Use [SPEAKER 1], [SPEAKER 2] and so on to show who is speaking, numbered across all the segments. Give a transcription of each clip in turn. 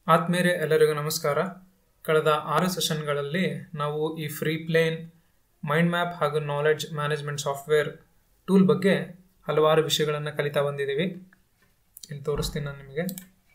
[SPEAKER 1] ಆತ್ಮೀಯರೇ ಎಲ್ಲರಿಗೂ ನಮಸ್ಕಾರ ಕಳೆದ ಆರು ಸೆಷನ್ಗಳಲ್ಲಿ ನಾವು ಈ ಫ್ರೀ ಪ್ಲೇನ್ ಮೈಂಡ್ ಮ್ಯಾಪ್ ಹಾಗೂ ನಾಲೆಡ್ಜ್ ಮ್ಯಾನೇಜ್ಮೆಂಟ್ ಸಾಫ್ಟ್ವೇರ್ ಟೂಲ್ ಬಗ್ಗೆ ಹಲವಾರು ವಿಷಯಗಳನ್ನು ಕಲಿತಾ ಬಂದಿದ್ದೀವಿ ಇಲ್ಲಿ ತೋರಿಸ್ತೀನಿ ನಾನು ನಿಮಗೆ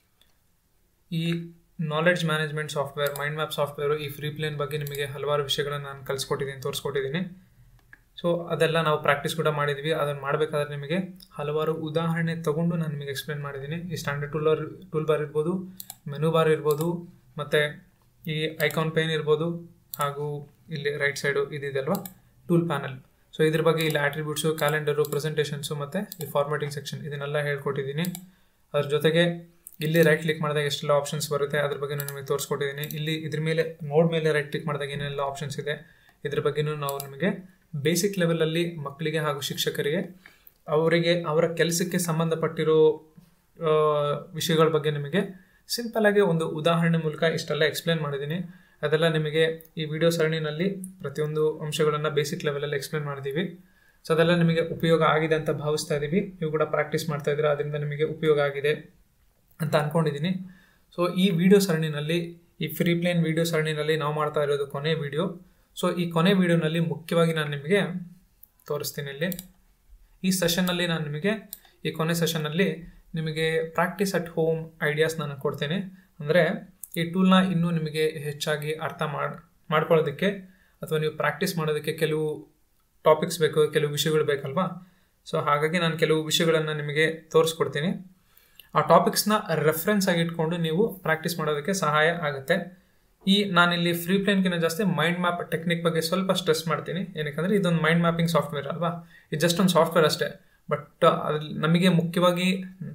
[SPEAKER 1] ಈ knowledge management software mind map software ಈ ಫ್ರೀ ಪ್ಲೇನ್ ಬಗ್ಗೆ ನಿಮಗೆ ಹಲವಾರು ವಿಷಯಗಳನ್ನು ನಾನು ಕಲಿಸ್ಕೊಟ್ಟಿದ್ದೀನಿ ತೋರಿಸ್ಕೊಟ್ಟಿದ್ದೀನಿ ಸೊ ಅದೆಲ್ಲ ನಾವು ಪ್ರಾಕ್ಟೀಸ್ ಕೂಡ ಮಾಡಿದ್ವಿ ಅದನ್ನು ಮಾಡಬೇಕಾದ್ರೆ ನಿಮಗೆ ಹಲವಾರು ಉದಾಹರಣೆ ತಗೊಂಡು ನಾನು ನಿಮಗೆ ಎಕ್ಸ್ಪ್ಲೇನ್ ಮಾಡಿದ್ದೀನಿ ಈ ಸ್ಟ್ಯಾಂಡರ್ಡ್ ಟೂಲರ್ ಟೂಲ್ ಬಾರ್ ಇರ್ಬೋದು ಮೆನು ಬಾರ್ ಇರ್ಬೋದು ಮತ್ತು ಈ ಐಕಾನ್ ಪೇನ್ ಇರ್ಬೋದು ಹಾಗೂ ಇಲ್ಲಿ ರೈಟ್ ಸೈಡು ಇದಿದೆಲ್ವಾ ಟೂಲ್ ಪ್ಯಾನಲ್ ಸೊ ಇದ್ರ ಬಗ್ಗೆ ಇಲ್ಲಿ ಆಟ್ರಿಬ್ಯೂಟ್ಸು ಕ್ಯಾಲೆಂಡರು ಪ್ರೆಸೆಂಟೇಷನ್ಸು ಮತ್ತು ಈ ಫಾರ್ಮ್ಯಾಟಿಂಗ್ ಸೆಕ್ಷನ್ ಇದನ್ನೆಲ್ಲ ಹೇಳ್ಕೊಟ್ಟಿದ್ದೀನಿ ಅದ್ರ ಜೊತೆಗೆ ಇಲ್ಲಿ ರೈಟ್ ಕ್ಲಿಕ್ ಮಾಡಿದಾಗ ಎಷ್ಟೆಲ್ಲ ಆಪ್ಷನ್ಸ್ ಬರುತ್ತೆ ಅದ್ರ ಬಗ್ಗೆ ನಾನು ನಿಮಗೆ ತೋರಿಸ್ಕೊಟ್ಟಿದ್ದೀನಿ ಇಲ್ಲಿ ಇದ್ರ ಮೇಲೆ ನೋಡ್ ಮೇಲೆ ರೈಟ್ ಕ್ಲಿಕ್ ಮಾಡಿದಾಗ ಏನೆಲ್ಲ ಆಪ್ಷನ್ಸ್ ಇದೆ ಇದ್ರ ಬಗ್ಗೆನೂ ನಾವು ನಿಮಗೆ ಬೇಸಿಕ್ ಲೆವೆಲಲ್ಲಿ ಮಕ್ಕಳಿಗೆ ಹಾಗೂ ಶಿಕ್ಷಕರಿಗೆ ಅವರಿಗೆ ಅವರ ಕೆಲಸಕ್ಕೆ ಸಂಬಂಧಪಟ್ಟಿರೋ ಆ, ವಿಷಯಗಳ ಬಗ್ಗೆ ನಿಮಗೆ ಸಿಂಪಲ್ ಆಗಿ ಒಂದು ಉದಾಹರಣೆ ಮೂಲಕ ಇಷ್ಟೆಲ್ಲ ಎಕ್ಸ್ಪ್ಲೇನ್ ಮಾಡಿದ್ದೀನಿ ಅದೆಲ್ಲ ನಿಮಗೆ ಈ ವಿಡಿಯೋ ಸರಣಿನಲ್ಲಿ ಪ್ರತಿಯೊಂದು ಅಂಶಗಳನ್ನು ಬೇಸಿಕ್ ಲೆವೆಲಲ್ಲಿ ಎಕ್ಸ್ಪ್ಲೇನ್ ಮಾಡಿದ್ದೀವಿ ಸೊ ಅದೆಲ್ಲ ನಿಮಗೆ ಉಪಯೋಗ ಆಗಿದೆ ಅಂತ ಭಾವಿಸ್ತಾ ಇದ್ದೀವಿ ನೀವು ಕೂಡ ಪ್ರಾಕ್ಟೀಸ್ ಮಾಡ್ತಾ ಇದ್ದೀರಾ ಅದರಿಂದ ನಿಮಗೆ ಉಪಯೋಗ ಆಗಿದೆ ಅಂತ ಅನ್ಕೊಂಡಿದ್ದೀನಿ ಸೊ ಈ ವಿಡಿಯೋ ಸರಣಿನಲ್ಲಿ ಈ ಫ್ರೀ ಪ್ಲೇನ್ ವಿಡಿಯೋ ಸರಣಿನಲ್ಲಿ ನಾವು ಮಾಡ್ತಾ ಇರೋದು ಕೊನೆ ವಿಡಿಯೋ ಸೊ ಈ ಕೊನೆ ವಿಡಿಯೋನಲ್ಲಿ ಮುಖ್ಯವಾಗಿ ನಾನು ನಿಮಗೆ ತೋರಿಸ್ತೀನಿ ಇಲ್ಲಿ ಈ ಸೆಷನ್ನಲ್ಲಿ ನಾನು ನಿಮಗೆ ಈ ಕೊನೆ ಸೆಷನ್ನಲ್ಲಿ ನಿಮಗೆ ಪ್ರಾಕ್ಟೀಸ್ ಅಟ್ ಹೋಮ್ ಐಡಿಯಾಸ್ ನಾನು ಕೊಡ್ತೇನೆ ಅಂದರೆ ಈ ಟೂಲ್ನ ಇನ್ನೂ ನಿಮಗೆ ಹೆಚ್ಚಾಗಿ ಅರ್ಥ ಮಾಡಿ ಮಾಡ್ಕೊಳ್ಳೋದಕ್ಕೆ ಅಥವಾ ನೀವು ಪ್ರಾಕ್ಟೀಸ್ ಮಾಡೋದಕ್ಕೆ ಕೆಲವು ಟಾಪಿಕ್ಸ್ ಬೇಕು ಕೆಲವು ವಿಷಯಗಳು ಬೇಕಲ್ವಾ ಸೊ ಹಾಗಾಗಿ ನಾನು ಕೆಲವು ವಿಷಯಗಳನ್ನು ನಿಮಗೆ ತೋರಿಸ್ಕೊಡ್ತೀನಿ ಆ ಟಾಪಿಕ್ಸ್ನ ರೆಫರೆನ್ಸ್ ಆಗಿ ಇಟ್ಕೊಂಡು ನೀವು ಪ್ರಾಕ್ಟೀಸ್ ಮಾಡೋದಕ್ಕೆ ಸಹಾಯ ಆಗುತ್ತೆ ಈ ನಾನಿಲ್ಲಿ ಫ್ರೀ ಪ್ಲೇನ್ಗಿಂತ ಜಾಸ್ತಿ ಮೈಂಡ್ ಮ್ಯಾಪ್ ಟೆಕ್ನಿಕ್ ಬಗ್ಗೆ ಸ್ವಲ್ಪ ಸ್ಟ್ರೆಸ್ ಮಾಡ್ತೀನಿ ಏನಕ್ಕೆ ಇದೊಂದು ಮೈಂಡ್ ಮ್ಯಾಪಿಂಗ್ ಸಾಫ್ಟ್ವೇರ್ ಅಲ್ವಾ ಇದು ಜಸ್ಟ್ ಒಂದು ಸಾಫ್ಟ್ವೇರ್ ಅಷ್ಟೇ ಬಟ್ ಅದ್ರಲ್ಲಿ ನಮಗೆ ಮುಖ್ಯವಾಗಿ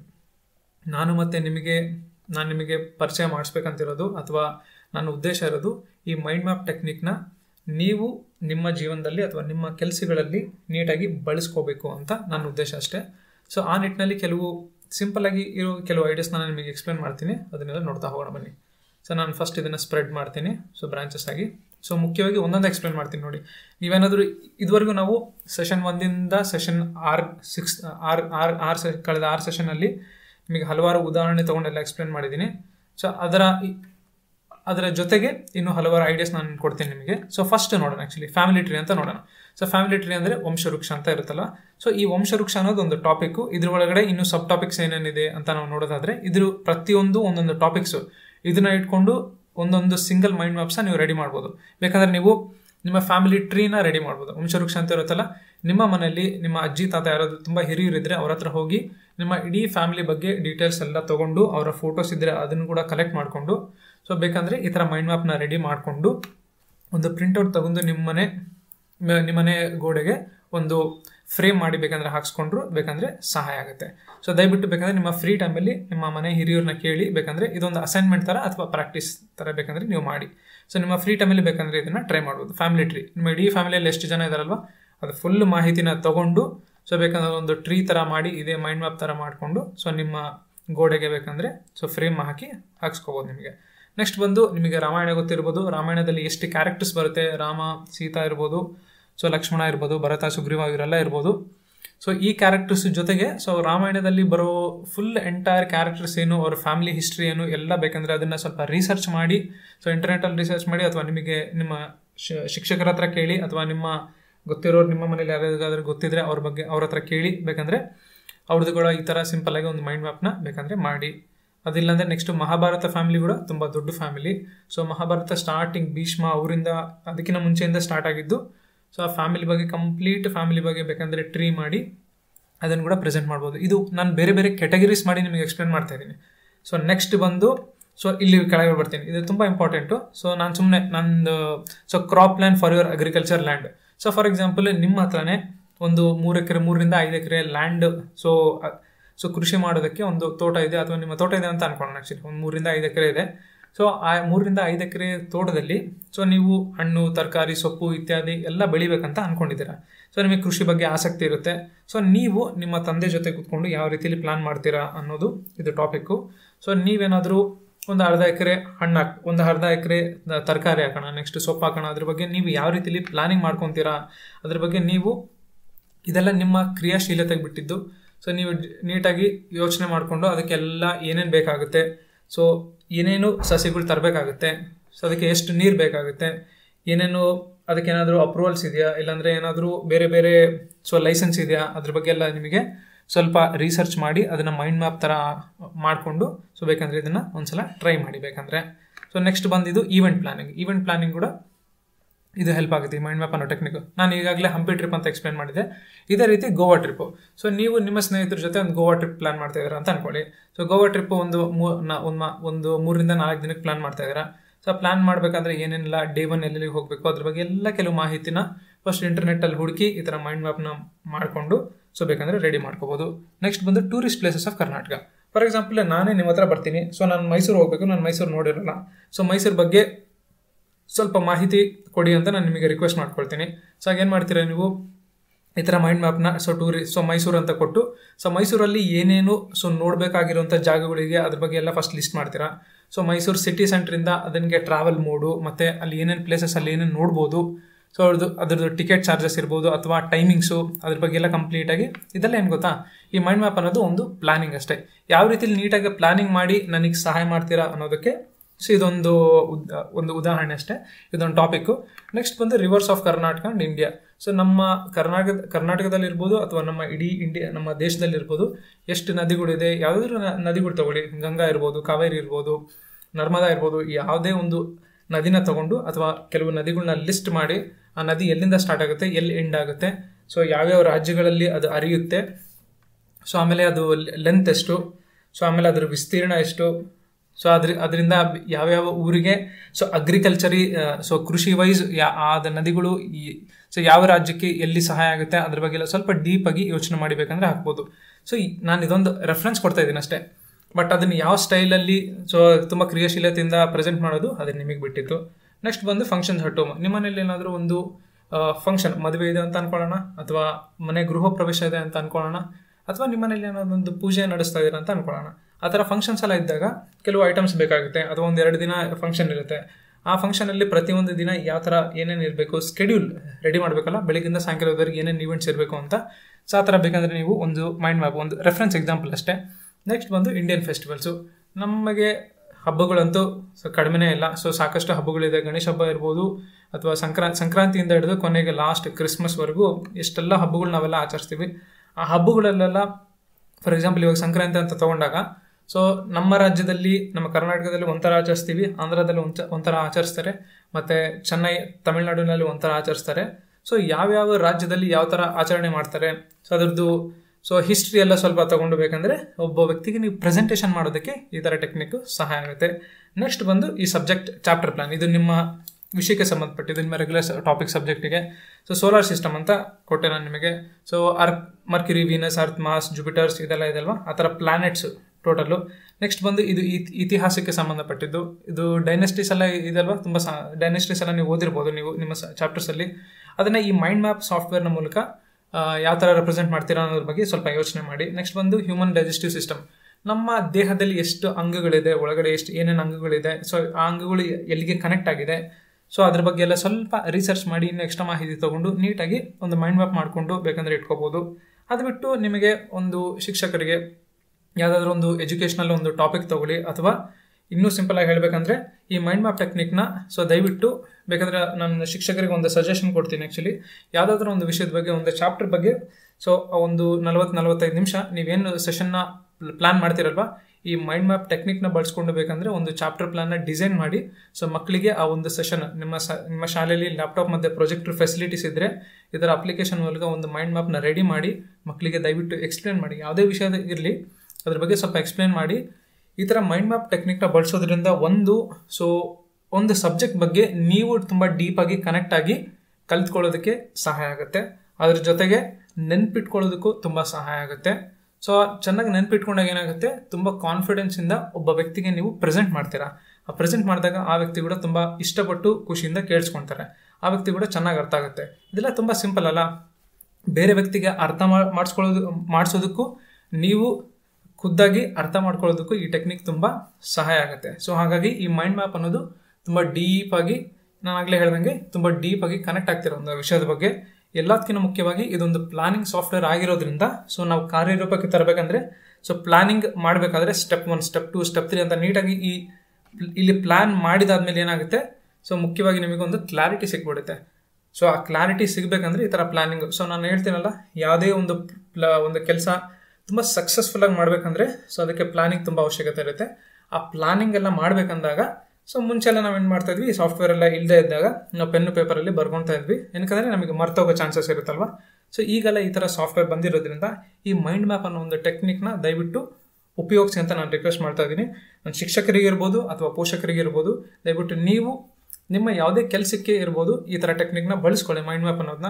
[SPEAKER 1] ನಾನು ಮತ್ತು ನಿಮಗೆ ನಾನು ನಿಮಗೆ ಪರಿಚಯ ಮಾಡಿಸ್ಬೇಕಂತಿರೋದು ಅಥವಾ ನನ್ನ ಉದ್ದೇಶ ಇರೋದು ಈ ಮೈಂಡ್ ಮ್ಯಾಪ್ ಟೆಕ್ನಿಕ್ನ ನೀವು ನಿಮ್ಮ ಜೀವನದಲ್ಲಿ ಅಥವಾ ನಿಮ್ಮ ಕೆಲಸಗಳಲ್ಲಿ ನೀಟಾಗಿ ಬಳಸ್ಕೋಬೇಕು ಅಂತ ನನ್ನ ಉದ್ದೇಶ ಅಷ್ಟೇ ಸೊ ಆ ನಿಟ್ಟಿನಲ್ಲಿ ಕೆಲವು ಸಿಂಪಲ್ ಆಗಿ ಇರೋ ಕೆಲವು ಐಡಿಯಾಸ್ ನಾನು ನಿಮಗೆ ಎಕ್ಸ್ಪ್ಲೇನ್ ಮಾಡ್ತೀನಿ ಅದನ್ನೆಲ್ಲ ನೋಡ್ತಾ ಹೋಗೋಣ ಬನ್ನಿ ಸೊ ನಾನು ಫಸ್ಟ್ ಇದನ್ನು ಸ್ಪ್ರೆಡ್ ಮಾಡ್ತೀನಿ ಸೊ ಬ್ರಾಂಚಸ್ ಆಗಿ ಸೊ ಮುಖ್ಯವಾಗಿ ಒಂದೊಂದು ಎಕ್ಸ್ಪ್ಲೇನ್ ಮಾಡ್ತೀನಿ ನೋಡಿ ನೀವೇನಾದರೂ ಇದುವರೆಗೂ ನಾವು ಸೆಷನ್ ಒಂದಿಂದ ಸೆಷನ್ ಆರ್ ಸಿಕ್ಸ್ ಆರ್ ಆರ್ ಆರ್ ಸೆ ಕಳೆದ ಆರು ಸೆಷನಲ್ಲಿ ನಿಮಗೆ ಹಲವಾರು ಉದಾಹರಣೆ ತೊಗೊಂಡೆಲ್ಲ ಎಕ್ಸ್ಪ್ಲೇನ್ ಮಾಡಿದ್ದೀನಿ ಸೊ ಅದರ ಈ- ಅದರ ಜೊತೆಗೆ ಇನ್ನು ಹಲವಾರು ಐಡಿಯಾಸ್ ನಾನು ಕೊಡ್ತೀನಿ ನಿಮಗೆ ಸೊ ಫಸ್ಟ್ ನೋಡೋಣ ಆ್ಯಕ್ಚುಲಿ ಫ್ಯಾಮಿಲಿ ಟ್ರೀ ಅಂತ ನೋಡೋಣ ಸೊ ಫ್ಯಾಮಿಲಿ ಟ್ರೀ ಅಂದರೆ ವಂಶವೃಕ್ಷ ಅಂತ ಇರುತ್ತಲ್ಲ ಸೊ ಈ ವಂಶವೃಕ್ಷ ಅನ್ನೋದು ಒಂದು ಟಾಪಿಕ್ ಇದ್ರ ಒಳಗಡೆ ಇನ್ನು ಸಬ್ ಟಾಪಿಕ್ಸ್ ಏನೇನಿದೆ ಅಂತ ನಾವು ನೋಡೋದಾದ್ರೆ ಇದ್ರ ಪ್ರತಿಯೊಂದು ಒಂದೊಂದು ಟಾಪಿಕ್ಸು ಇದನ್ನ ಇಟ್ಕೊಂಡು ಒಂದೊಂದು ಸಿಂಗಲ್ ಮೈಂಡ್ ಮ್ಯಾಪ್ಸ್ ನೀವು ರೆಡಿ ಮಾಡ್ಬೋದು ಬೇಕಾದ್ರೆ ನೀವು ನಿಮ್ಮ ಫ್ಯಾಮಿಲಿ ಟ್ರೀನ ರೆಡಿ ಮಾಡ್ಬೋದು ವಂಶವೃಕ್ಷ ಅಂತ ಇರುತ್ತಲ್ಲ ನಿಮ್ಮ ಮನೆಯಲ್ಲಿ ನಿಮ್ಮ ಅಜ್ಜಿ ತಾತ ಯಾರಾದರೂ ತುಂಬ ಹಿರಿಯರಿದ್ರೆ ಅವ್ರ ಹತ್ರ ಹೋಗಿ ನಿಮ್ಮ ಇಡೀ ಫ್ಯಾಮಿಲಿ ಬಗ್ಗೆ ಡೀಟೇಲ್ಸ್ ಎಲ್ಲ ತಗೊಂಡು ಅವರ ಫೋಟೋಸ್ ಇದ್ದರೆ ಅದನ್ನು ಕೂಡ ಕಲೆಕ್ಟ್ ಮಾಡಿಕೊಂಡು ಸೊ ಬೇಕಂದರೆ ಈ ಥರ ಮೈಂಡ್ ಮ್ಯಾಪ್ನ ರೆಡಿ ಮಾಡಿಕೊಂಡು ಒಂದು ಪ್ರಿಂಟೌಟ್ ತಗೊಂಡು ನಿಮ್ಮನೆ ಮ- ನಿಮ್ಮನೆ ಗೋಡೆಗೆ ಒಂದು ಫ್ರೇಮ್ ಮಾಡಿ ಬೇಕಂದ್ರೆ ಹಾಕ್ಸ್ಕೊಂಡ್ರು ಬೇಕಂದ್ರೆ ಸಹಾಯ ಆಗುತ್ತೆ ಸೊ ದಯವಿಟ್ಟು ಬೇಕಂದ್ರೆ ನಿಮ್ಮ ಫ್ರೀ ಟೈಮಲ್ಲಿ ನಿಮ್ಮ ಮನೆ ಹಿರಿಯರನ್ನ ಕೇಳಿ ಬೇಕಂದ್ರೆ ಇದೊಂದು ಅಸೈನ್ಮೆಂಟ್ ಥರ ಅಥವಾ ಪ್ರಾಕ್ಟೀಸ್ ಥರ ಬೇಕಂದ್ರೆ ನೀವು ಮಾಡಿ ಸೊ ನಿಮ್ಮ ಫ್ರೀ ಟೈಮಲ್ಲಿ ಬೇಕಂದ್ರೆ ಇದನ್ನ ಟ್ರೈ ಮಾಡ್ಬೋದು ಫ್ಯಾಮಿಲಿ ಟ್ರೀ ನಿಮ್ಮ ಇಡೀ ಫ್ಯಾಮಿಲಿಯಲ್ಲಿ ಎಷ್ಟು ಜನ ಇದಾರಲ್ವಾ ಅದು ಫುಲ್ ಮಾಹಿತಿನ ತಗೊಂಡು ಸೊ ಬೇಕಂದ್ರೆ ಒಂದು ಟ್ರೀ ಥರ ಮಾಡಿ ಇದೇ ಮೈಂಡ್ ಮ್ಯಾಪ್ ಥರ ಮಾಡಿಕೊಂಡು ಸೊ ನಿಮ್ಮ ಗೋಡೆಗೆ ಬೇಕಂದ್ರೆ ಸೊ ಫ್ರೇಮ್ ಹಾಕಿ ಹಾಕ್ಸ್ಕೋಬೋದು ನಿಮಗೆ ನೆಕ್ಸ್ಟ್ ಬಂದು ನಿಮಗೆ ರಾಮಾಯಣ ಗೊತ್ತಿರ್ಬೋದು ರಾಮಾಯಣದಲ್ಲಿ ಎಷ್ಟು ಕ್ಯಾರೆಕ್ಟರ್ಸ್ ಬರುತ್ತೆ ರಾಮ ಸೀತಾ ಇರ್ಬೋದು ಸೊ ಲಕ್ಷ್ಮಣ ಇರ್ಬೋದು ಭರತ ಸುಗ್ರೀವ ಇವರೆಲ್ಲ ಇರ್ಬೋದು ಸೊ ಈ ಕ್ಯಾರೆಕ್ಟರ್ಸ್ ಜೊತೆಗೆ ಸೊ ರಾಮಾಯಣದಲ್ಲಿ ಬರೋ ಫುಲ್ ಎಂಟೈರ್ ಕ್ಯಾರೆಕ್ಟರ್ಸ್ ಏನು ಅವ್ರ ಫ್ಯಾಮಿಲಿ ಹಿಸ್ಟ್ರಿ ಏನು ಎಲ್ಲ ಬೇಕಂದ್ರೆ ಅದನ್ನು ಸ್ವಲ್ಪ ರಿಸರ್ಚ್ ಮಾಡಿ ಸೊ ಇಂಟರ್ನೆಟಲ್ಲಿ ರಿಸರ್ಚ್ ಮಾಡಿ ಅಥವಾ ನಿಮಗೆ ನಿಮ್ಮ ಶ- ಶಿಕ್ಷಕರ ಹತ್ರ ಕೇಳಿ ಅಥವಾ ನಿಮ್ಮ ಗೊತ್ತಿರೋರು ನಿಮ್ಮ ಮನೇಲಿ ಯಾರಿಗಾದ್ರೂ ಗೊತ್ತಿದ್ರೆ ಅವ್ರ ಬಗ್ಗೆ ಅವ್ರ ಹತ್ರ ಕೇಳಿ ಬೇಕಂದ್ರೆ ಅವ್ರದ್ದು ಕೂಡ ಈ ಥರ ಸಿಂಪಲ್ ಆಗಿ ಒಂದು ಮೈಂಡ್ ಮ್ಯಾಪ್ನ ಬೇಕಂದ್ರೆ ಮಾಡಿ ಅದಿಲ್ಲಾಂದ್ರೆ ನೆಕ್ಸ್ಟ್ ಮಹಾಭಾರತ ಫ್ಯಾಮಿಲಿ ಕೂಡ ತುಂಬ ದೊಡ್ಡ family so Mahabharata starting Bhishma ಅವರಿಂದ ಅದಕ್ಕಿಂತ ಮುಂಚೆಯಿಂದ ಸ್ಟಾರ್ಟ್ ಆಗಿದ್ದು ಸೊ ಆ ಫ್ಯಾಮಿಲಿ ಬಗ್ಗೆ ಕಂಪ್ಲೀಟ್ ಫ್ಯಾಮಿಲಿ ಬಗ್ಗೆ ಬೇಕಂದ್ರೆ ಟ್ರೀ ಮಾಡಿ ಅದನ್ನು ಕೂಡ ಪ್ರೆಸೆಂಟ್ ಮಾಡ್ಬೋದು ಇದು ನಾನು ಬೇರೆ ಬೇರೆ ಕೆಟಗರೀಸ್ ಮಾಡಿ ನಿಮಗೆ ಎಕ್ಸ್ಪ್ಲೇನ್ ಮಾಡ್ತಾ ಇದ್ದೀನಿ ಸೊ ನೆಕ್ಸ್ಟ್ ಬಂದು ಸೊ ಇಲ್ಲಿ ಕೆಳಗೆ ಬರ್ತೀನಿ ಇದು ತುಂಬ ಇಂಪಾರ್ಟೆಂಟು ಸೊ ನಾನು ಸುಮ್ಮನೆ ನಂದು so crop plan for your agriculture land so for example ನಿಮ್ಮ ಹತ್ರನೇ ಒಂದು ಮೂರು ಎಕರೆ ಮೂರರಿಂದ ಐದು ಎಕರೆ ಲ್ಯಾಂಡ್ ಸೊ ಸೊ ಕೃಷಿ ಮಾಡೋದಕ್ಕೆ ಒಂದು ತೋಟ ಇದೆ ಅಥವಾ ನಿಮ್ಮ ತೋಟ ಇದೆ ಅಂತ ಅನ್ಕೊಳ್ಳೋಣ ಆ್ಯಕ್ಚುಲಿ ಒಂದು ಮೂರಿಂದ ಐದು ಎಕರೆ ಇದೆ ಸೊ ಆ ಮೂರರಿಂದ ಐದು ಎಕರೆ ತೋಟದಲ್ಲಿ ಸೊ ನೀವು ಹಣ್ಣು ತರಕಾರಿ ಸೊಪ್ಪು ಇತ್ಯಾದಿ ಎಲ್ಲ ಬೆಳಿಬೇಕಂತ ಅನ್ಕೊಂಡಿದ್ದೀರಾ ಸೊ ನಿಮಗೆ ಕೃಷಿ ಬಗ್ಗೆ ಆಸಕ್ತಿ ಇರುತ್ತೆ ಸೊ ನೀವು ನಿಮ್ಮ ತಂದೆ ಜೊತೆ ಕೂತ್ಕೊಂಡು ಯಾವ ರೀತಿಯಲ್ಲಿ ಪ್ಲಾನ್ ಮಾಡ್ತೀರಾ ಅನ್ನೋದು ಇದು ಟಾಪಿಕ್ಕು ಸೊ ನೀವೇನಾದರೂ ಒಂದು ಅರ್ಧ ಎಕರೆ ಹಣ್ಣು ಹಾಕ್ ಒಂದು ಅರ್ಧ ಎಕರೆ ತರಕಾರಿ ಹಾಕೋಣ ನೆಕ್ಸ್ಟ್ ಸೊಪ್ಪು ಹಾಕೋಣ ಅದ್ರ ಬಗ್ಗೆ ನೀವು ಯಾವ ರೀತಿಯಲ್ಲಿ ಪ್ಲಾನಿಂಗ್ ಮಾಡ್ಕೊತೀರಾ ಅದ್ರ ಬಗ್ಗೆ ನೀವು ಇದೆಲ್ಲ ನಿಮ್ಮ ಕ್ರಿಯಾಶೀಲತೆಗೆ ಬಿಟ್ಟಿದ್ದು ಸೊ ನೀವು ಡ್- ನೀಟಾಗಿ ಯೋಚನೆ ಮಾಡಿಕೊಂಡು ಅದಕ್ಕೆಲ್ಲ ಏನೇನು ಬೇಕಾಗುತ್ತೆ ಸೊ ಏನೇನು ಸಸಿಗಳು ತರಬೇಕಾಗುತ್ತೆ ಸೊ ಅದಕ್ಕೆ ಎಷ್ಟು ನೀರು ಬೇಕಾಗುತ್ತೆ ಏನೇನು ಅದಕ್ಕೆ ಏನಾದರೂ ಅಪ್ರೂವಲ್ಸ್ ಇದೆಯಾ ಇಲ್ಲಾಂದರೆ ಏನಾದರೂ ಬೇರೆ ಬೇರೆ ಸೊ ಲೈಸೆನ್ಸ್ ಇದೆಯಾ ಅದ್ರ ಬಗ್ಗೆ ಎಲ್ಲ ನಿಮಗೆ ಸ್ವಲ್ಪ ರಿಸರ್ಚ್ ಮಾಡಿ ಅದನ್ನು ಮೈಂಡ್ ಮ್ಯಾಪ್ ಥರ ಮಾಡಿಕೊಂಡು ಸೊ ಬೇಕಂದರೆ ಇದನ್ನು ಒಂದ್ಸಲ ಟ್ರೈ ಮಾಡಿ ಬೇಕಂದರೆ ಸೊ ನೆಕ್ಸ್ಟ್ ಬಂದಿದ್ದು ಈವೆಂಟ್ ಪ್ಲಾನಿಂಗ್ ಈವೆಂಟ್ ಪ್ಲಾನಿಂಗ್ ಕೂಡ ಇದು ಹೆಲ್ಪ್ ಆಗುತ್ತೆ ಈ ಮೈಂಡ್ ಮ್ಯಾಪ್ ಅನ್ನೋ ಟೆಕ್ನಿಕ್ ನಾನು ಈಗಾಗಲೇ ಹಂಪಿ ಟ್ರಿಪ್ ಅಂತ ಎಕ್ಸ್ಪ್ಲೇನ್ ಮಾಡಿದೆ ಇದೇ ರೀತಿ ಗೋವಾ ಟ್ರಿಪ್ಪು ಸೊ ನೀವು ನಿಮ್ಮ ಸ್ನೇಹಿತರ ಜೊತೆ ಒಂದು ಗೋವಾ ಟ್ರಿಪ್ ಪ್ಲಾನ್ ಮಾಡ್ತಾ ಇದ್ದೀರಾ ಅಂತ ಅನ್ಕೊಳ್ಳಿ ಸೊ ಗೋವಾ ಟ್ರಿಪ್ ಒಂದು ಮೂ ನ- ಒಂದು ಮಾ- ಒಂದು ಮೂರರಿಂದ ನಾಲ್ಕು ದಿನಕ್ಕೆ ಪ್ಲಾನ್ ಮಾಡ್ತಾ ಇದ್ದೀರಾ ಸೊ ಪ್ಲಾನ್ ಮಾಡಬೇಕಂದ್ರೆ ಏನೇನಿಲ್ಲ ಡೇ ಒನ್ ಎಲ್ಲೆಲ್ಲಿ ಹೋಗಬೇಕು ಅದ್ರ ಬಗ್ಗೆ ಎಲ್ಲ ಕೆಲವು ಮಾಹಿತಿನ ಫಸ್ಟ್ ಇಂಟರ್ನೆಟ್ಟಲ್ಲಿ ಹುಡುಕಿ ಈ ಥರ ಮೈಂಡ್ ಮ್ಯಾಪ್ನ ಮಾಡಿಕೊಂಡು ಸೊ ಬೇಕಂದ್ರೆ ರೆಡಿ ಮಾಡ್ಕೋಬೋದು ನೆಕ್ಸ್ಟ್ ಬಂದು tourist places of Karnataka for example ನಾನೇ ನಿಮ್ಮ ಹತ್ರ ಬರ್ತೀನಿ ಸೊ ನಾನು ಮೈಸೂರು ಹೋಗಬೇಕು ನಾನು ಮೈಸೂರು ನೋಡಿರಲ್ಲ ಸೊ ಮೈಸೂರು ಬಗ್ಗೆ ಸ್ವಲ್ಪ ಮಾಹಿತಿ ಕೊಡಿ ಅಂತ ನಾನು ನಿಮಗೆ ರಿಕ್ವೆಸ್ಟ್ ಮಾಡ್ಕೊಳ್ತೀನಿ ಸೊ ಹಾಗೇನು ಮಾಡ್ತೀರಾ ನೀವು ಈ ಥರ ಮೈಂಡ್ ಮ್ಯಾಪ್ನ ಸೊ ಟೂರಿ ಸೊ ಮೈಸೂರು ಅಂತ ಕೊಟ್ಟು ಸೊ ಮೈಸೂರಲ್ಲಿ ಏನೇನು ಸೊ ನೋಡಬೇಕಾಗಿರುವಂಥ ಜಾಗಗಳಿಗೆ ಅದ್ರ ಬಗ್ಗೆ ಎಲ್ಲ ಫಸ್ಟ್ ಲಿಸ್ಟ್ ಮಾಡ್ತೀರಾ ಸೊ ಮೈಸೂರು ಸಿಟಿ ಸೆಂಟ್ರಿಂದ ಅದಕ್ಕೆ ಟ್ರಾವೆಲ್ ಮೋಡು ಮತ್ತು ಅಲ್ಲಿ ಏನೇನು ಪ್ಲೇಸಸ್ ಅಲ್ಲಿ ಏನೇನು ನೋಡ್ಬೋದು ಸೊ ಅವ್ರದ್ದು ಅದ್ರದ್ದು ಟಿಕೆಟ್ ಚಾರ್ಜಸ್ ಇರ್ಬೋದು ಅಥವಾ ಟೈಮಿಂಗ್ಸು ಅದ್ರ ಬಗ್ಗೆ ಎಲ್ಲ ಕಂಪ್ಲೀಟಾಗಿ ಇದೆಲ್ಲ ಏನು ಗೊತ್ತಾ ಈ ಮೈಂಡ್ ಮ್ಯಾಪ್ ಅನ್ನೋದು ಒಂದು ಪ್ಲಾನಿಂಗ್ ಅಷ್ಟೇ ಯಾವ ರೀತಿಲಿ ನೀಟಾಗಿ ಪ್ಲಾನಿಂಗ್ ಮಾಡಿ ನನಗೆ ಸಹಾಯ ಮಾಡ್ತೀರಾ ಅನ್ನೋದಕ್ಕೆ ಸೊ ಇದೊಂದು ಉದ್- ಒಂದು ಉದಾಹರಣೆ ಅಷ್ಟೇ ಇದೊಂದು ಟಾಪಿಕ್ಕು ನೆಕ್ಸ್ಟ್ ಬಂದು rivers of Karnataka and India so ನಮ್ಮ ಕರ್ನಾಟಕದ ಕರ್ನಾಟಕದಲ್ಲಿ ಇರ್ಬೋದು ಅಥವಾ ನಮ್ಮ ಇಡೀ ಇಂಡಿಯಾ ನಮ್ಮ ದೇಶದಲ್ಲಿ ಇರ್ಬೋದು ಎಷ್ಟು ನದಿಗಳಿದೆ ಯಾವುದಾದ್ರೂ ನ- ನದಿಗಳು ತಗೊಳ್ಳಿ ಗಂಗಾ ಇರ್ಬೋದು ಕಾವೇರಿ ಇರ್ಬೋದು ನರ್ಮದಾ ಇರ್ಬೋದು ಯಾವುದೇ ಒಂದು ನದಿನ ತಗೊಂಡು ಅಥವಾ ಕೆಲವು ನದಿಗಳನ್ನ ಲಿಸ್ಟ್ ಮಾಡಿ ಆ ನದಿ ಎಲ್ಲಿಂದ ಸ್ಟಾರ್ಟ್ ಆಗುತ್ತೆ ಎಲ್ಲಿ ಎಂಡ್ ಆಗುತ್ತೆ ಸೊ ಯಾವ್ಯಾವ ರಾಜ್ಯಗಳಲ್ಲಿ ಅದು ಹರಿಯುತ್ತೆ ಸೊ ಆಮೇಲೆ ಅದು ಲೆಂತ್ ಎಷ್ಟು ಸೊ ಆಮೇಲೆ ಅದ್ರ ವಿಸ್ತೀರ್ಣ ಎಷ್ಟು ಸೊ ಅದ್ರ ಅದರಿಂದ ಯಾವ್ಯಾವ ಊರಿಗೆ ಸೊ ಅಗ್ರಿಕಲ್ಚರಿ ಸೊ ಕೃಷಿ ವೈಸ್ ಯಾ ಆದ ನದಿಗಳು ಈ ಸೊ ಯಾವ ರಾಜ್ಯಕ್ಕೆ ಎಲ್ಲಿ ಸಹಾಯ ಆಗುತ್ತೆ ಅದ್ರ ಬಗ್ಗೆ ಎಲ್ಲ ಸ್ವಲ್ಪ ಡೀಪಾಗಿ ಯೋಚನೆ ಮಾಡಿಬೇಕಂದ್ರೆ ಹಾಕ್ಬೋದು ಸೊ ನಾನು ಇದೊಂದು ರೆಫರೆನ್ಸ್ ಕೊಡ್ತಾ ಇದ್ದೀನಿ ಅಷ್ಟೇ ಬಟ್ ಅದನ್ನು ಯಾವ ಸ್ಟೈಲಲ್ಲಿ ಸೊ ತುಂಬ ಕ್ರಿಯಾಶೀಲತೆಯಿಂದ ಪ್ರೆಸೆಂಟ್ ಮಾಡೋದು ಅದನ್ನ ನಿಮಗೆ ಬಿಟ್ಟಿತ್ತು ನೆಕ್ಸ್ಟ್ ಬಂದು ಫಂಕ್ಷನ್ಸ್ ಹಟ್ಟು ನಿಮ್ಮ ಮನೇಲಿ ಏನಾದರೂ ಒಂದು ಫಂಕ್ಷನ್ ಮದುವೆ ಇದೆ ಅಂತ ಅನ್ಕೊಳ್ಳೋಣ ಅಥವಾ ಮನೆ ಗೃಹ ಪ್ರವೇಶ ಇದೆ ಅಂತ ಅನ್ಕೊಳ್ಳೋಣ ಅಥವಾ ನಿಮ್ಮ ಮನೇಲಿ ಏನಾದ್ರು ಒಂದು ಪೂಜೆ ನಡೆಸ್ತಾ ಇದ್ದೀರಾ ಅಂತ ಅನ್ಕೊಳ್ಳೋಣ ಆ ಥರ ಫಂಕ್ಷನ್ಸ್ ಎಲ್ಲ ಇದ್ದಾಗ ಕೆಲವು ಐಟಮ್ಸ್ ಬೇಕಾಗುತ್ತೆ ಅಥವಾ ಒಂದು ಎರಡು ದಿನ ಫಂಕ್ಷನ್ ಇರುತ್ತೆ ಆ ಫಂಕ್ಷನಲ್ಲಿ ಪ್ರತಿಯೊಂದು ದಿನ ಯಾವ ಥರ ಏನೇನು ಇರಬೇಕು ಸ್ಕೆಡ್ಯೂಲ್ ರೆಡಿ ಮಾಡಬೇಕಲ್ಲ ಬೆಳಗ್ಗಿಂದ ಸಾಯಂಕಾಲದವರೆಗೆ ಏನೇನು ಈವೆಂಟ್ಸ್ ಇರಬೇಕು ಅಂತ ಸೊ ಆ ಥರ ಬೇಕಂದ್ರೆ ನೀವು ಒಂದು ಮೈಂಡ್ ಮ್ಯಾಪ್ ಒಂದು ರೆಫರೆನ್ಸ್ ಎಕ್ಸಾಂಪಲ್ ಅಷ್ಟೇ ನೆಕ್ಸ್ಟ್ ಬಂದು ಇಂಡಿಯನ್ ಫೆಸ್ಟಿವಲ್ಸು ನಮಗೆ ಹಬ್ಬಗಳಂತೂ ಸೊ ಕಡಿಮೆನೇ ಇಲ್ಲ ಸೊ ಸಾಕಷ್ಟು ಹಬ್ಬಗಳಿದೆ ಗಣೇಶ ಹಬ್ಬ ಇರ್ಬೋದು ಅಥವಾ ಸಂಕ್ರಾಂತಿ ಸಂಕ್ರಾಂತಿಯಿಂದ ಹಿಡಿದು ಕೊನೆಗೆ ಲಾಸ್ಟ್ ಕ್ರಿಸ್ಮಸ್ವರೆಗೂ ಎಷ್ಟೆಲ್ಲ ಹಬ್ಬಗಳು ನಾವೆಲ್ಲ ಆಚರಿಸ್ತೀವಿ ಆ ಹಬ್ಬಗಳಲ್ಲೆಲ್ಲ ಫಾರ್ ಎಕ್ಸಾಂಪಲ್ ಇವಾಗ ಸಂಕ್ರಾಂತಿ ಅಂತ ತಗೊಂಡಾಗ ಸೊ ನಮ್ಮ ರಾಜ್ಯದಲ್ಲಿ ನಮ್ಮ ಕರ್ನಾಟಕದಲ್ಲಿ ಒಂಥರ ಆಚರಿಸ್ತೀವಿ ಆಂಧ್ರದಲ್ಲಿ ಒಂಚ ಒಂಥರ ಆಚರಿಸ್ತಾರೆ ಮತ್ತು ಚೆನ್ನೈ ತಮಿಳ್ನಾಡಿನಲ್ಲಿ ಒಂಥರ ಆಚರಿಸ್ತಾರೆ ಸೊ ಯಾವ್ಯಾವ ರಾಜ್ಯದಲ್ಲಿ ಯಾವ ಥರ ಆಚರಣೆ ಮಾಡ್ತಾರೆ ಸೊ ಅದ್ರದ್ದು ಸೊ ಹಿಸ್ಟ್ರಿ ಎಲ್ಲ ಸ್ವಲ್ಪ ತಗೊಂಡು ಬೇಕಂದ್ರೆ ಒಬ್ಬ ವ್ಯಕ್ತಿಗೆ ನೀವು ಪ್ರೆಸೆಂಟೇಷನ್ ಮಾಡೋದಕ್ಕೆ ಈ ಥರ ಟೆಕ್ನಿಕ್ ಸಹಾಯ ಆಗುತ್ತೆ ನೆಕ್ಸ್ಟ್ ಬಂದು ಈ ಸಬ್ಜೆಕ್ಟ್ ಚಾಪ್ಟರ್ ಪ್ಲಾನ್ ಇದು ನಿಮ್ಮ ವಿಷಯಕ್ಕೆ ಸಂಬಂಧಪಟ್ಟಿದ್ದು ನಿಮ್ಮ ರೆಗ್ಯುಲರ್ ಟಾಪಿಕ್ ಸಬ್ಜೆಕ್ಟಿಗೆ ಸೊ ಸೋಲಾರ್ ಸಿಸ್ಟಮ್ ಅಂತ ಕೊಟ್ಟೆ ನಾನು ನಿಮಗೆ so Earth Mercury Venus Earth Mars Jupiters ಇದೆಲ್ಲ ಇದೆಲ್ವಾ ಆ ಥರ ಪ್ಲಾನೆಟ್ಸ್ ಟೋಟಲು ನೆಕ್ಸ್ಟ್ ಬಂದು ಇದು ಇತ್- ಇತಿಹಾಸಕ್ಕೆ ಸಂಬಂಧಪಟ್ಟಿದ್ದು ಇದು ಡೈನೆಸ್ಟೀಸ್ ಎಲ್ಲ ಇದಲ್ವಾ ತುಂಬ ಡೈನೆಸ್ಟೀಸ್ ಎಲ್ಲ ನೀವು ಓದಿರ್ಬೋದು ನೀವು ನಿಮ್ಮ ಚಾಪ್ಟರ್ಸಲ್ಲಿ ಅದನ್ನು ಈ ಮೈಂಡ್ ಮ್ಯಾಪ್ ಸಾಫ್ಟ್ವೇರ್ನ ಮೂಲಕ ಯಾವ ಥರ ರೆಪ್ರೆಸೆಂಟ್ ಮಾಡ್ತೀರಾ ಅನ್ನೋದ್ರ ಬಗ್ಗೆ ಸ್ವಲ್ಪ ಯೋಚನೆ ಮಾಡಿ ನೆಕ್ಸ್ಟ್ ಬಂದು ಹ್ಯೂಮನ್ ಡೈಜೆಸ್ಟಿವ್ ಸಿಸ್ಟಮ್ ನಮ್ಮ ದೇಹದಲ್ಲಿ ಎಷ್ಟು ಅಂಗಗಳಿದೆ ಒಳಗಡೆ ಎಷ್ಟು ಏನೇನು ಅಂಗಗಳಿದೆ ಸೊ ಆ ಅಂಗಗಳು ಎಲ್ಲಿಗೆ ಕನೆಕ್ಟ್ ಆಗಿದೆ ಸೊ ಅದ್ರ ಬಗ್ಗೆ ಎಲ್ಲ ಸ್ವಲ್ಪ ರಿಸರ್ಚ್ ಮಾಡಿ ಇನ್ನು ಎಕ್ಸ್ಟ್ರಾ ಮಾಹಿತಿ ತಗೊಂಡು ನೀಟಾಗಿ ಒಂದು ಮೈಂಡ್ ಮ್ಯಾಪ್ ಮಾಡಿಕೊಂಡು ಬೇಕಂದ್ರೆ ಇಟ್ಕೋಬೋದು ಅದು ಬಿಟ್ಟು ನಿಮಗೆ ಒಂದು ಶಿಕ್ಷಕರಿಗೆ ಯಾವುದಾದ್ರೂ ಒಂದು ಎಜುಕೇಷನಲ್ ಒಂದು ಟಾಪಿಕ್ ತಗೊಳ್ಳಿ ಅಥವಾ ಇನ್ನೂ ಸಿಂಪಲ್ ಆಗಿ ಹೇಳಬೇಕಂದ್ರೆ ಈ ಮೈಂಡ್ ಮ್ಯಾಪ್ ಟೆಕ್ನಿಕ್ನ ಸೊ ದಯವಿಟ್ಟು ಬೇಕಾದ್ರೆ ನಾನು ಶಿಕ್ಷಕರಿಗೆ ಒಂದು ಸಜೆಷನ್ ಕೊಡ್ತೀನಿ ಆ್ಯಕ್ಚುಲಿ ಯಾವುದಾದ್ರೂ ಒಂದು ವಿಷಯದ ಬಗ್ಗೆ ಒಂದು ಚಾಪ್ಟರ್ ಬಗ್ಗೆ ಸೊ ಒಂದು ನಲವತ್ತು ನಲವತ್ತೈದು ನಿಮಿಷ ನೀವೇನು ಸೆಷನ್ನ ಪ್ಲಾನ್ ಮಾಡ್ತಿರಲ್ವಾ ಈ ಮೈಂಡ್ ಮ್ಯಾಪ್ ಟೆಕ್ನಿಕ್ನ ಬಳಸ್ಕೊಂಡು ಬೇಕಂದ್ರೆ ಒಂದು ಚಾಪ್ಟರ್ ಪ್ಲಾನ್ನ ಡಿಸೈನ್ ಮಾಡಿ ಸೊ ಮಕ್ಕಳಿಗೆ ಆ ಒಂದು ಸೆಷನ್ ನಿಮ್ಮ ಸ ನಿಮ್ಮ ಶಾಲೆಯಲ್ಲಿ ಲ್ಯಾಪ್ಟಾಪ್ ಮತ್ತು ಪ್ರೊಜೆಕ್ಟರ್ ಫೆಸಿಲಿಟೀಸ್ ಇದ್ದರೆ ಇದರ ಅಪ್ಲಿಕೇಶನ್ ಮೂಲಕ ಒಂದು ಮೈಂಡ್ ಮ್ಯಾಪ್ನ ರೆಡಿ ಮಾಡಿ ಮಕ್ಕಳಿಗೆ ದಯವಿಟ್ಟು ಎಕ್ಸ್ಪ್ಲೇನ್ ಮಾಡಿ ಯಾವುದೇ ವಿಷಯದ ಇರಲಿ ಅದ್ರ ಬಗ್ಗೆ ಸ್ವಲ್ಪ ಎಕ್ಸ್ಪ್ಲೇನ್ ಮಾಡಿ ಈ ಥರ ಮೈಂಡ್ ಮ್ಯಾಪ್ ಟೆಕ್ನಿಕ್ನ ಬಳಸೋದ್ರಿಂದ ಒಂದು ಸೊ ಒಂದು ಸಬ್ಜೆಕ್ಟ್ ಬಗ್ಗೆ ನೀವು ತುಂಬ ಡೀಪಾಗಿ ಕನೆಕ್ಟ್ ಆಗಿ ಕಲ್ತ್ಕೊಳ್ಳೋದಕ್ಕೆ ಸಹಾಯ ಆಗುತ್ತೆ ಅದ್ರ ಜೊತೆಗೆ ನೆನ್ಪಿಟ್ಕೊಳ್ಳೋದಕ್ಕೂ ತುಂಬ ಸಹಾಯ ಆಗುತ್ತೆ ಸೊ ಚೆನ್ನಾಗಿ ನೆನ್ಪಿಟ್ಕೊಂಡಾಗ ಏನಾಗುತ್ತೆ ತುಂಬ ಕಾನ್ಫಿಡೆನ್ಸಿಂದ ಒಬ್ಬ ವ್ಯಕ್ತಿಗೆ ನೀವು ಪ್ರೆಸೆಂಟ್ ಮಾಡ್ತೀರಾ ಆ ಪ್ರೆಸೆಂಟ್ ಮಾಡಿದಾಗ ಆ ವ್ಯಕ್ತಿ ಕೂಡ ತುಂಬ ಇಷ್ಟಪಟ್ಟು ಖುಷಿಯಿಂದ ಕೇಳಿಸ್ಕೊಳ್ತಾರೆ ಆ ವ್ಯಕ್ತಿ ಕೂಡ ಚೆನ್ನಾಗಿ ಅರ್ಥ ಆಗುತ್ತೆ ಇದೆಲ್ಲ ತುಂಬ ಸಿಂಪಲ್ ಅಲ್ಲ ಬೇರೆ ವ್ಯಕ್ತಿಗೆ ಅರ್ಥ ಮಾಡಿಸ್ಕೊಳ್ಳೋದು ಮಾಡಿಸೋದಕ್ಕೂ ನೀವು ಖುದ್ದಾಗಿ ಅರ್ಥ ಮಾಡ್ಕೊಳ್ಳೋದಕ್ಕೂ ಈ ಟೆಕ್ನಿಕ್ ತುಂಬ ಸಹಾಯ ಆಗುತ್ತೆ ಸೊ ಹಾಗಾಗಿ ಈ ಮೈಂಡ್ ಮ್ಯಾಪ್ ಅನ್ನೋದು ತುಂಬ ಡೀಪಾಗಿ ನಾನು ಆಗಲೇ ಹೇಳ್ದಂಗೆ ತುಂಬ ಡೀಪಾಗಿ ಕನೆಕ್ಟ್ ಆಗ್ತಿರೋ ಒಂದು ವಿಷಯದ ಬಗ್ಗೆ ಎಲ್ಲದಕ್ಕಿಂತ ಮುಖ್ಯವಾಗಿ ಇದೊಂದು ಪ್ಲಾನಿಂಗ್ ಸಾಫ್ಟ್ವೇರ್ ಆಗಿರೋದ್ರಿಂದ ಸೊ ನಾವು ಕಾರ್ಯರೂಪಕ್ಕೆ ತರಬೇಕಂದ್ರೆ ಸೊ ಪ್ಲಾನಿಂಗ್ ಮಾಡಬೇಕಾದ್ರೆ step one step two step three ಅಂತ ನೀಟಾಗಿ ಈ ಇಲ್ಲಿ ಪ್ಲಾನ್ ಮಾಡಿದಾದ್ಮೇಲೆ ಏನಾಗುತ್ತೆ ಸೊ ಮುಖ್ಯವಾಗಿ ನಿಮಗೊಂದು ಕ್ಲಾರಿಟಿ ಸಿಕ್ಬಿಡುತ್ತೆ ಸೊ ಆ ಕ್ಲಾರಿಟಿ ಸಿಗಬೇಕಂದ್ರೆ ಈ ಥರ ಪ್ಲಾನಿಂಗ್ ಸೊ ನಾನು ಹೇಳ್ತೀನಲ್ಲ ಯಾವುದೇ ಒಂದು ಪ್ಲ ಒಂದು ಕೆಲಸ ತುಂಬ ಸಕ್ಸಸ್ಫುಲ್ಲಾಗಿ ಮಾಡಬೇಕಂದ್ರೆ ಸೊ ಅದಕ್ಕೆ ಪ್ಲಾನಿಂಗ್ ತುಂಬ ಅವಶ್ಯಕತೆ ಇರುತ್ತೆ ಆ ಪ್ಲಾನಿಂಗ್ ಎಲ್ಲ ಮಾಡಬೇಕಂದಾಗ ಸೊ ಮುಂಚೆಲ್ಲ ನಾವೇನು ಮಾಡ್ತಾ ಇದ್ವಿ ಈ ಸಾಫ್ಟ್ವೇರ್ ಎಲ್ಲ ಇಲ್ಲದೆ ಇದ್ದಾಗ ನಾವು ಪೆನ್ನು ಪೇಪರಲ್ಲಿ ಬರ್ಕೊತಾ ಇದ್ವಿ ಏನಕ್ಕಂದರೆ ನಮಗೆ ಮರ್ತೋಗೋ ಚಾನ್ಸಸ್ ಇರುತ್ತಲ್ವ ಸೊ ಈಗೆಲ್ಲ ಈ ಥರ ಸಾಫ್ಟ್ವೇರ್ ಬಂದಿರೋದ್ರಿಂದ ಈ ಮೈಂಡ್ ಮ್ಯಾಪ್ ಅನ್ನೋ ಒಂದು ಟೆಕ್ನಿಕ್ನ ದಯವಿಟ್ಟು ಉಪಯೋಗಿಸಿ ಅಂತ ನಾನು ರಿಕ್ವೆಸ್ಟ್ ಮಾಡ್ತಾ ಇದ್ದೀನಿ ನನ್ನ ಶಿಕ್ಷಕರಿಗೆ ಇರ್ಬೋದು ಅಥವಾ ಪೋಷಕರಿಗೆ ಇರ್ಬೋದು ದಯವಿಟ್ಟು ನೀವು ನಿಮ್ಮ ಯಾವುದೇ ಕೆಲಸಕ್ಕೆ ಇರ್ಬೋದು ಈ ಥರ ಟೆಕ್ನಿಕ್ನ ಬಳಸ್ಕೊಳ್ಳಿ ಮೈಂಡ್ ಮ್ಯಾಪ್ ಅನ್ನೋದನ್ನ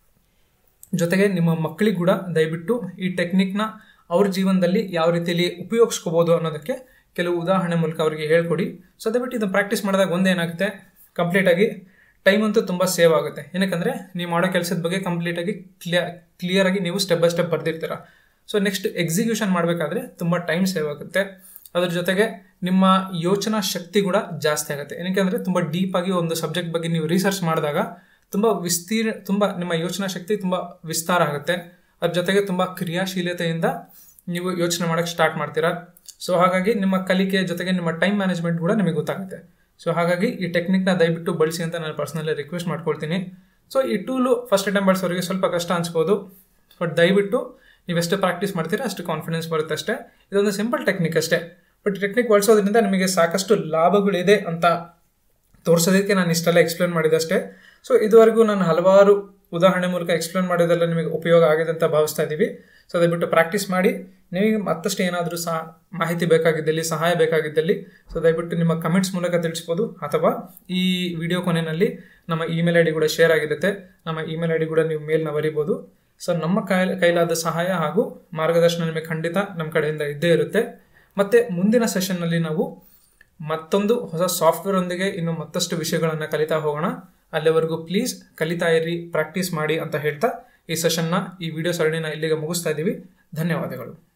[SPEAKER 1] ಜೊತೆಗೆ ನಿಮ್ಮ ಮಕ್ಕಳಿಗೆ ಕೂಡ ದಯವಿಟ್ಟು ಈ ಟೆಕ್ನಿಕ್ನ ಅವ್ರ ಜೀವನದಲ್ಲಿ ಯಾವ ರೀತಿಯಲ್ಲಿ ಉಪಯೋಗಿಸ್ಕೋಬೋದು ಅನ್ನೋದಕ್ಕೆ ಕೆಲವು ಉದಾಹರಣೆ ಮೂಲಕ ಅವರಿಗೆ ಹೇಳ್ಕೊಡಿ ಸೊ ದಯವಿಟ್ಟು ಇದನ್ನು ಪ್ರಾಕ್ಟೀಸ್ ಮಾಡಿದಾಗ ಒಂದೇನಾಗುತ್ತೆ ಕಂಪ್ಲೀಟಾಗಿ ಟೈಮ್ ಅಂತೂ ತುಂಬ ಸೇವ್ ಆಗುತ್ತೆ ಏನಕ್ಕಂದರೆ ನೀವು ಮಾಡೋ ಕೆಲಸದ ಬಗ್ಗೆ ಕಂಪ್ಲೀಟಾಗಿ ಕ್ಲಿಯರ್ ಕ್ಲಿಯರಾಗಿ ನೀವು ಸ್ಟೆಪ್ ಬೈ ಸ್ಟೆಪ್ ಬರ್ದಿರ್ತೀರ ಸೊ ನೆಕ್ಸ್ಟ್ ಎಕ್ಸಿಕ್ಯೂಷನ್ ಮಾಡಬೇಕಾದ್ರೆ ತುಂಬ ಟೈಮ್ ಸೇವ್ ಆಗುತ್ತೆ ಅದ್ರ ಜೊತೆಗೆ ನಿಮ್ಮ ಯೋಚನಾ ಶಕ್ತಿ ಕೂಡ ಜಾಸ್ತಿ ಆಗುತ್ತೆ ಏನಕ್ಕೆ ಅಂದರೆ ತುಂಬ ಡೀಪಾಗಿ ಒಂದು ಸಬ್ಜೆಕ್ಟ್ ಬಗ್ಗೆ ನೀವು ರಿಸರ್ಚ್ ಮಾಡಿದಾಗ ತುಂಬ ವಿಸ್ತೀರ್ ತುಂಬ ನಿಮ್ಮ ಯೋಚನಾ ಶಕ್ತಿ ತುಂಬ ವಿಸ್ತಾರ ಆಗುತ್ತೆ ಅದ್ರ ಜೊತೆಗೆ ತುಂಬ ಕ್ರಿಯಾಶೀಲತೆಯಿಂದ ನೀವು ಯೋಚನೆ ಮಾಡೋಕ್ಕೆ ಸ್ಟಾರ್ಟ್ ಮಾಡ್ತೀರಾ ಸೊ ಹಾಗಾಗಿ ನಿಮ್ಮ ಕಲಿಕೆ ಜೊತೆಗೆ ನಿಮ್ಮ ಟೈಮ್ ಮ್ಯಾನೇಜ್ಮೆಂಟ್ ಕೂಡ ನಿಮಗೆ ಗೊತ್ತಾಗುತ್ತೆ ಸೊ ಹಾಗಾಗಿ ಈ ಟೆಕ್ನಿಕ್ನ ದಯವಿಟ್ಟು ಬಳಸಿ ಅಂತ ನಾನು ಪರ್ಸನಲಿ ರಿಕ್ವೆಸ್ಟ್ ಮಾಡ್ಕೊಳ್ತೀನಿ ಸೊ ಈ ಟೂಲು ಫಸ್ಟ್ ಟೈಮ್ ಬಳಸೋರಿಗೆ ಸ್ವಲ್ಪ ಕಷ್ಟ ಅನ್ಸ್ಬೋದು ಬಟ್ ದಯವಿಟ್ಟು ನೀವೆಷ್ಟು ಪ್ರಾಕ್ಟೀಸ್ ಮಾಡ್ತೀರಾ ಅಷ್ಟು ಕಾನ್ಫಿಡೆನ್ಸ್ ಬರುತ್ತೆ ಅಷ್ಟೇ ಇದೊಂದು ಸಿಂಪಲ್ ಟೆಕ್ನಿಕ್ ಅಷ್ಟೇ ಬಟ್ ಟೆಕ್ನಿಕ್ ಬಳಸೋದ್ರಿಂದ ನಿಮಗೆ ಸಾಕಷ್ಟು ಲಾಭಗಳಿದೆ ಅಂತ ತೋರಿಸೋದಕ್ಕೆ ನಾನು ಇಷ್ಟೆಲ್ಲ ಎಕ್ಸ್ಪ್ಲೇನ್ ಮಾಡಿದೆ ಅಷ್ಟೇ ಸೊ ಇದುವರೆಗೂ ನಾನು ಹಲವಾರು ಉದಾಹರಣೆ ಮೂಲಕ ಎಕ್ಸ್ಪ್ಲೇನ್ ಮಾಡೋದೆಲ್ಲ ನಿಮಗೆ ಉಪಯೋಗ ಆಗಿದೆ ಅಂತ ಭಾವಿಸ್ತಾ ಇದ್ದೀವಿ ಸೊ ದಯವಿಟ್ಟು ಪ್ರಾಕ್ಟೀಸ್ ಮಾಡಿ ನಿಮಗೆ ಮತ್ತಷ್ಟು ಏನಾದರೂ ಸಹ ಮಾಹಿತಿ ಬೇಕಾಗಿದ್ದಲ್ಲಿ ಸಹಾಯ ಬೇಕಾಗಿದ್ದಲ್ಲಿ ಸೊ ದಯವಿಟ್ಟು ನಿಮ್ಮ ಕಮೆಂಟ್ಸ್ ಮೂಲಕ ತಿಳಿಸ್ಬೋದು ಅಥವಾ ಈ ವಿಡಿಯೋ ಕೊನೆಯಲ್ಲಿ ನಮ್ಮ ಇಮೇಲ್ ಐ ಡಿ ಕೂಡ ಶೇರ್ ಆಗಿರುತ್ತೆ ನಮ್ಮ ಇಮೇಲ್ ಐ ಡಿ ಕೂಡ ನೀವು ಮೇಲ್ನ ಬರಿಬೋದು ಸೊ ನಮ್ಮ ಕೈ ಕೈಲಾದ ಸಹಾಯ ಹಾಗೂ ಮಾರ್ಗದರ್ಶನ ನಿಮಗೆ ಖಂಡಿತ ನಮ್ಮ ಕಡೆಯಿಂದ ಇದ್ದೇ ಇರುತ್ತೆ ಮತ್ತು ಮುಂದಿನ ಸೆಷನ್ನಲ್ಲಿ ನಾವು ಮತ್ತೊಂದು ಹೊಸ ಸಾಫ್ಟ್ವೇರ್ ಒಂದಿಗೆ ಇನ್ನು ಮತ್ತಷ್ಟು ವಿಷಯಗಳನ್ನು ಕಲಿತಾ ಹೋಗೋಣ ಅಲ್ಲಿವರೆಗೂ ಪ್ಲೀಸ್ ಕಲಿತಾ ಇರಿ ಪ್ರಾಕ್ಟೀಸ್ ಮಾಡಿ ಅಂತ ಹೇಳ್ತಾ ಈ ಸೆಷನ್ನ ಈ ವಿಡಿಯೋ ಸರಣಿನ ಇಲ್ಲಿಗೆ ಮುಗಿಸ್ತಾ ಇದ್ದೀವಿ ಧನ್ಯವಾದಗಳು